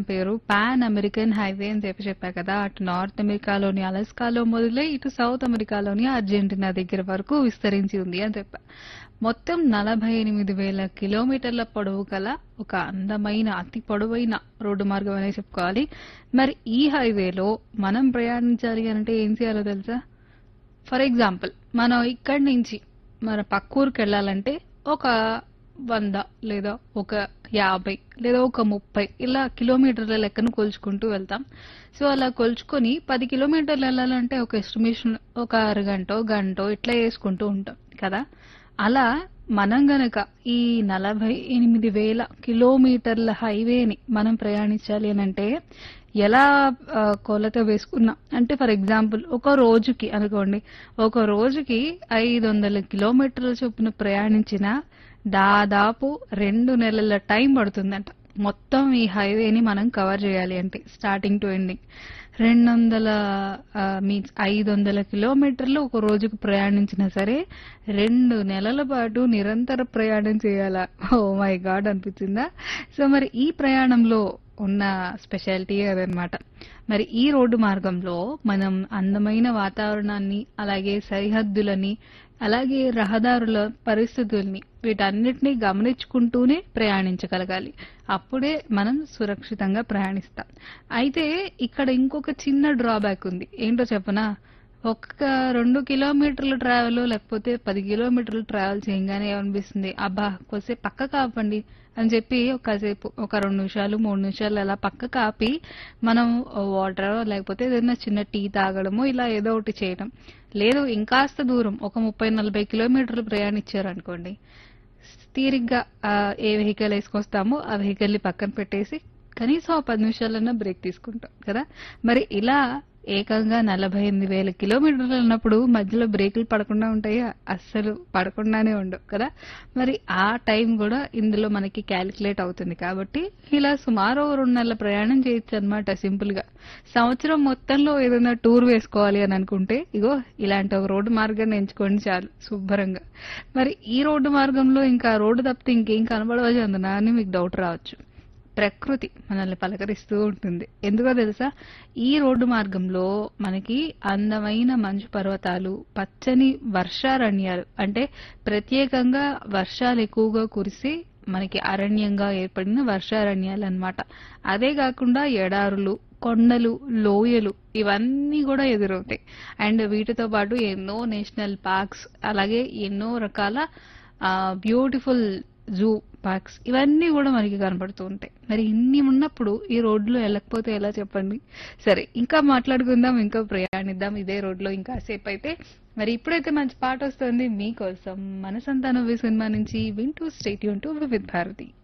పేరు pan American highway అని చెప్పి చెప్పా కదా అటు నార్త్ అమెరికాలోని అలస్కాలో మొదలై ఇటు సౌత్ అమెరికాలోని అర్జెంటీనా దగ్గర వరకు విస్తరించి ఉంది అని చెప్పా మొత్తం నలభై ఎనిమిది వేల కిలోమీటర్ల పొడవు గల ఒక అందమైన అతి పొడవైన రోడ్డు మార్గం అనే చెప్పుకోవాలి మరి ఈ హైవేలో మనం ప్రయాణించాలి అంటే ఏం చేయాలో తెలుసా ఫర్ ఎగ్జాంపుల్ మనం ఇక్కడి నుంచి మన పక్క ఊరికి వెళ్ళాలంటే ఒక వంద లేదా ఒక యాభై లేదా ఒక ముప్పై ఇలా కిలోమీటర్ల లెక్కను కొలుచుకుంటూ వెళ్తాం సో అలా కొలుచుకొని పది కిలోమీటర్లు వెళ్ళాలంటే ఒక ఎస్టిమేషన్ ఒక అరగంట గంట ఇట్లా వేసుకుంటూ ఉంటాం కదా అలా మనం గనక ఈ నలభై ఎనిమిది వేల కిలోమీటర్ల హైవేని మనం ప్రయాణించాలి అని అంటే ఎలా ఆ, కొలత వేసుకున్నాం అంటే ఫర్ ఎగ్జాంపుల్ ఒక రోజుకి అనుకోండి ఒక రోజుకి ఐదు వందల కిలోమీటర్ల చొప్పున ప్రయాణించిన దాదాపు రెండు నెలల టైం పడుతుందంట మొత్తం ఈ హైవేని మనం కవర్ చేయాలి అంటే స్టార్టింగ్ టు ఎండింగ్ రెండు వందల మీన్స్ ఐదు వందల కిలోమీటర్లు ఒక రోజుకు ప్రయాణించినా సరే రెండు నెలల పాటు నిరంతర ప్రయాణం చేయాలా ఓ మై గాడ్ అనిపించిందా సో మరి ఈ ప్రయాణంలో ఉన్న స్పెషాలిటీ అదనమాట మరి ఈ రోడ్డు మార్గంలో మనం అందమైన వాతావరణాన్ని అలాగే సరిహద్దులని అలాగే రహదారుల పరిస్థితుల్ని వీటన్నిటిని గమనించుకుంటూనే ప్రయాణించగలగాలి అప్పుడే మనం సురక్షితంగా ప్రయాణిస్తాం అయితే ఇక్కడ ఇంకొక చిన్న డ్రాబ్యాక్ ఉంది ఏంటో చెప్పనా ఒక్క రెండు కిలోమీటర్లు ట్రావెల్ లేకపోతే పది కిలోమీటర్లు ట్రావెల్ చేయగానే ఏమనిపిస్తుంది అబ్బా కొద్దిసేపు పక్క కాపండి అని చెప్పి ఒకసేపు ఒక రెండు నిమిషాలు మూడు నిమిషాలు అలా పక్క కాపి మనం వాటర్ లేకపోతే ఏదైనా చిన్న టీ తాగడము ఇలా ఏదో ఒకటి చేయడం లేదు ఇంకాస్త దూరం ఒక ముప్పై నలభై కిలోమీటర్లు ప్రయాణించారనుకోండి తీరిగ్గా ఆ, ఏ వెహికల్ వేసుకొస్తామో ఆ వెహికల్ ని పక్కన పెట్టేసి కనీసం ఒక పది నిమిషాలన్నా బ్రేక్ తీసుకుంటాం కదా మరి ఇలా ఏకంగా నలభై ఎనిమిది వేల కిలోమీటర్లు ఉన్నప్పుడు మధ్యలో బ్రేకులు పడకుండా ఉంటాయా అస్సలు పడకుండానే ఉండవు కదా మరి ఆ టైం కూడా ఇందులో మనకి క్యాలిక్యులేట్ అవుతుంది కాబట్టి ఇలా సుమారు ఓ రెండు నెలల ప్రయాణం చేయొచ్చు అనమాట సింపుల్ గా సంవత్సరం మొత్తంలో ఏదైనా టూర్ వేసుకోవాలి అని అనుకుంటే ఇగో ఇలాంటి ఒక రోడ్డు మార్గాన్ని ఎంచుకోండి చాలు శుభ్రంగా మరి ఈ రోడ్డు మార్గంలో ఇంకా రోడ్డు తప్పితే ఇంకేం కనబడవచ్చు అందునా అని మీకు డౌట్ రావచ్చు ప్రకృతి మనల్ని పలకరిస్తూ ఉంటుంది ఎందుకో తెలుసా ఈ రోడ్డు మార్గంలో మనకి అందమైన మంచు పర్వతాలు పచ్చని వర్షారణ్యాలు అంటే ప్రత్యేకంగా వర్షాలు ఎక్కువగా కురిసి మనకి అరణ్యంగా ఏర్పడిన వర్షారణ్యాలు అన్నమాట అదే కాకుండా ఎడారులు కొండలు లోయలు ఇవన్నీ కూడా ఎదురవుతాయి అండ్ వీటితో పాటు ఎన్నో నేషనల్ పార్క్స్ అలాగే ఎన్నో రకాల బ్యూటిఫుల్ జూ పార్క్స్ ఇవన్నీ కూడా మనకి కనపడుతూ ఉంటాయి మరి ఇన్ని ఉన్నప్పుడు ఈ రోడ్లో వెళ్ళకపోతే ఎలా చెప్పండి సరే ఇంకా మాట్లాడుకుందాం ఇంకా ప్రయాణిద్దాం ఇదే రోడ్లో ఇంకా సేపు అయితే మరి ఇప్పుడైతే మంచి పాట వస్తుంది మీకోసం మన సంతానం సినిమా నుంచి వింటూ స్టేట్ యూన్ టు విత్ భారతి